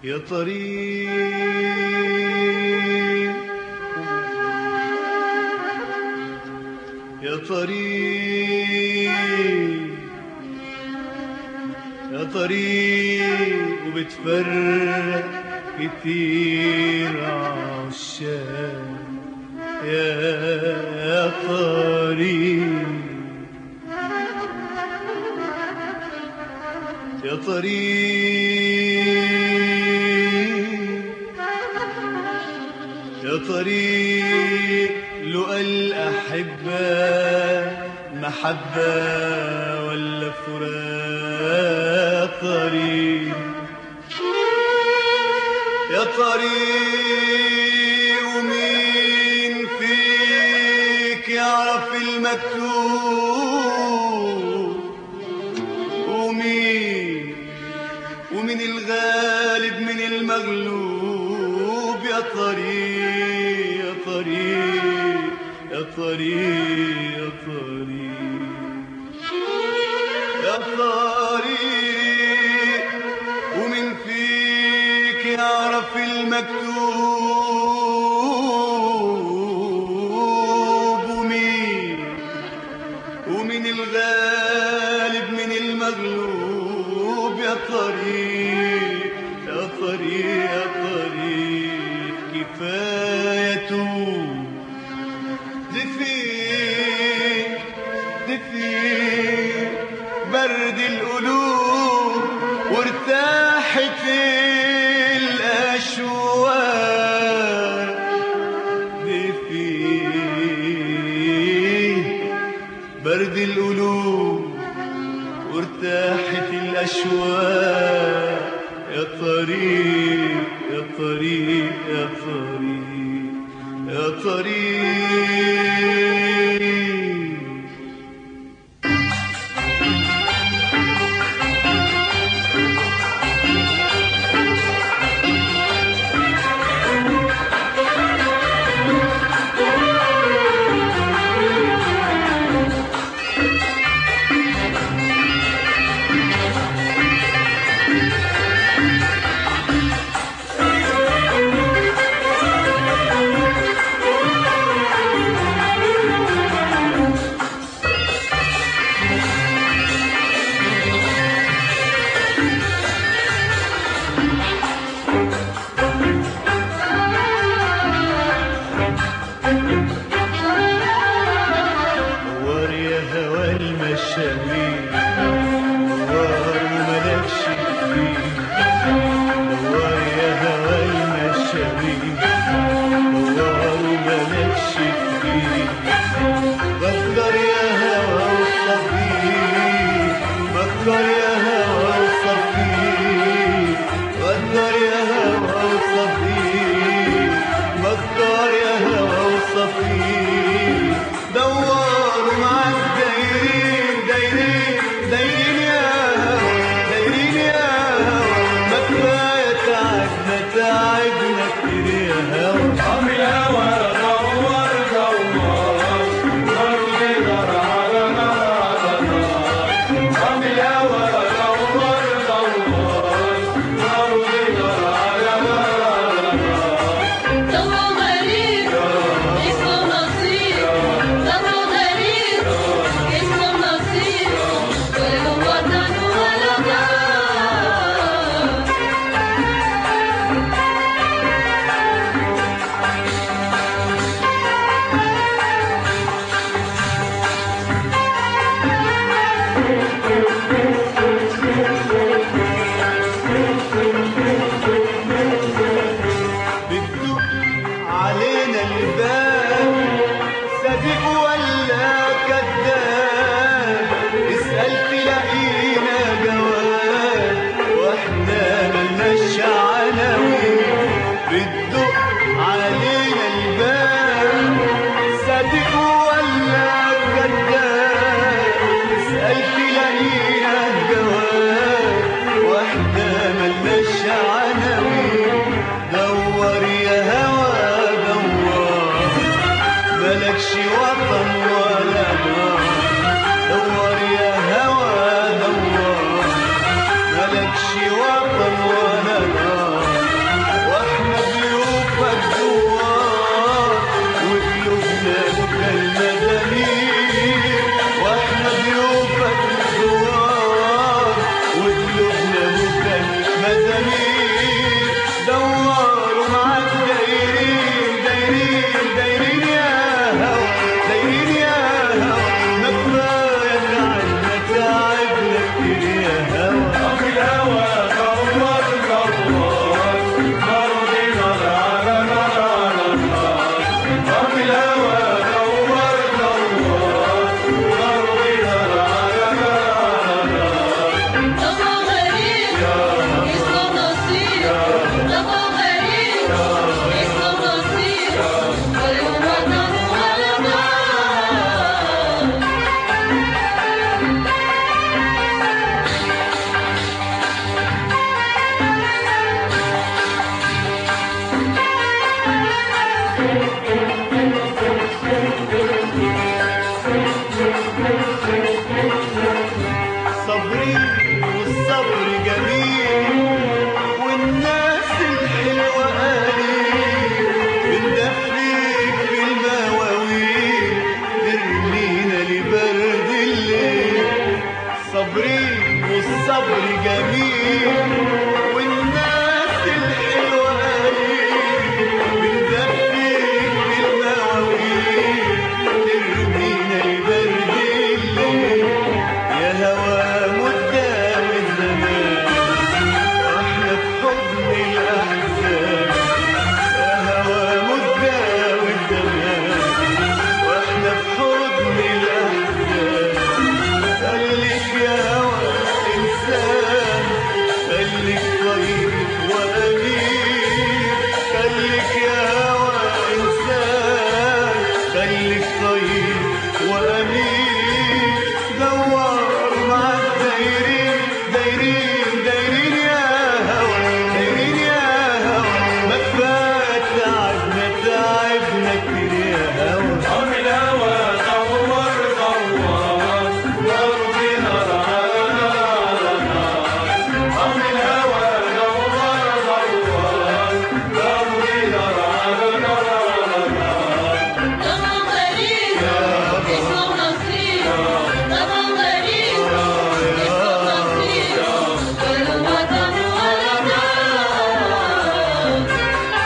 يا طريق يا طريق يا طريق وبتفرق كتير عشاق يا طريق يا طريق يا طريق لقى الأحبة محبة ولا فراق طريق يا طريق ومين فيك يعرف المكتوب ومين ومن الغالب من المغلوب يا طريق يا طريق يا طريق يا طريق يا طريق ومن فيك يعرف المكتوب ومين ومن الغالب من المغلوب يا طريق يا طريق يا طريق كفاية توب دفيك دفيك برد القلوب وارتاحت الأشواق دفيك برد القلوب وارتاحت الأشواق يا طريق يا طريق يا طريق يا طريق دور يا هوى المشاوير دور وملكش فيه دور يا هوى المشاوير دور وملكش فيه فكر يا هوى وصفيه فكر يا هوى وصفيه فكر يا هوى وصفيه فكر يا هوى وصفيه دوروا مع الدايرين دايرين دايرين يا هوى دايرين يا هوى ما كفايه تعبنا تعبنا كتير يا هوى عم الهوى دور دور نار نار على نار على نار عم الهوى دور دور نار نار على نار على نار طبعه غريب اسمه نصيب طبعه غريب اسمه نصيب ولا وطن ولا دار بتدق علينا الباب صديق ولا كذاب اسأل تلاقينا جواب واحنا ملناش عناوين بتدق علينا الباب صديق ولا كذاب اسأل تلاقينا جواب واحنا ملناش عناوين دور يا هوى دور ملكش وطن ولا نار دور يا هوى دور ملكش وطن ولا نار خليك طيب وأمين دور مع الدايرين دايرين دايرين يا هوا دايرين يا هوا ما كفاية تعبنا تعبنا كتير يا هوا قام الهوى دوار دوار ضرب نار على نار قام الهوى دوار دوار ضرب نار على نار طبعا غريب اسمه نصيب طبعا غريب اسمه نصيب كل وطن ولا نار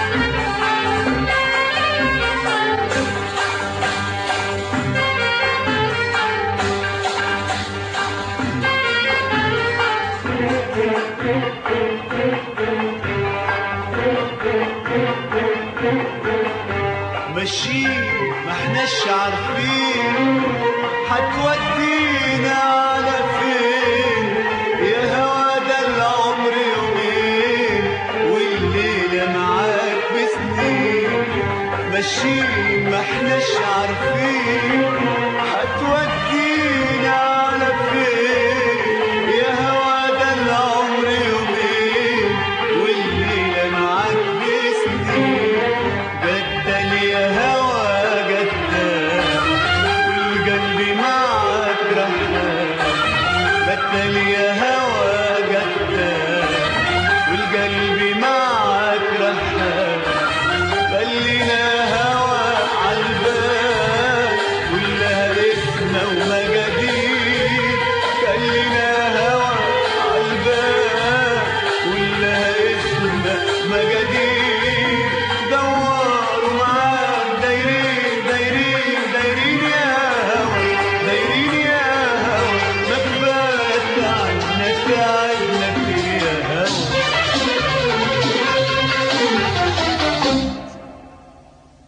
ماشيين ما احناش عارفين هتودينا على فين يا هوا ده العمر يومين والليلة معاك بسنين ماشيين ما احناش عارفين هتودينا على فين يا هوا ده العمر يومين والليلة معاك بسنين جدل يا هوا جدل والقلب معاك رحال بدل يا هوا جدل والقلب معاك رحال خلينا هوا عالبال ولا اسمه ومجاديد خلينا هوا عالبال ولا اسمه مجاديد دوروا معاك دايرين دايرين دايرين يا هوا دايرين يا هوا ما كفاية تعبنا تعبنا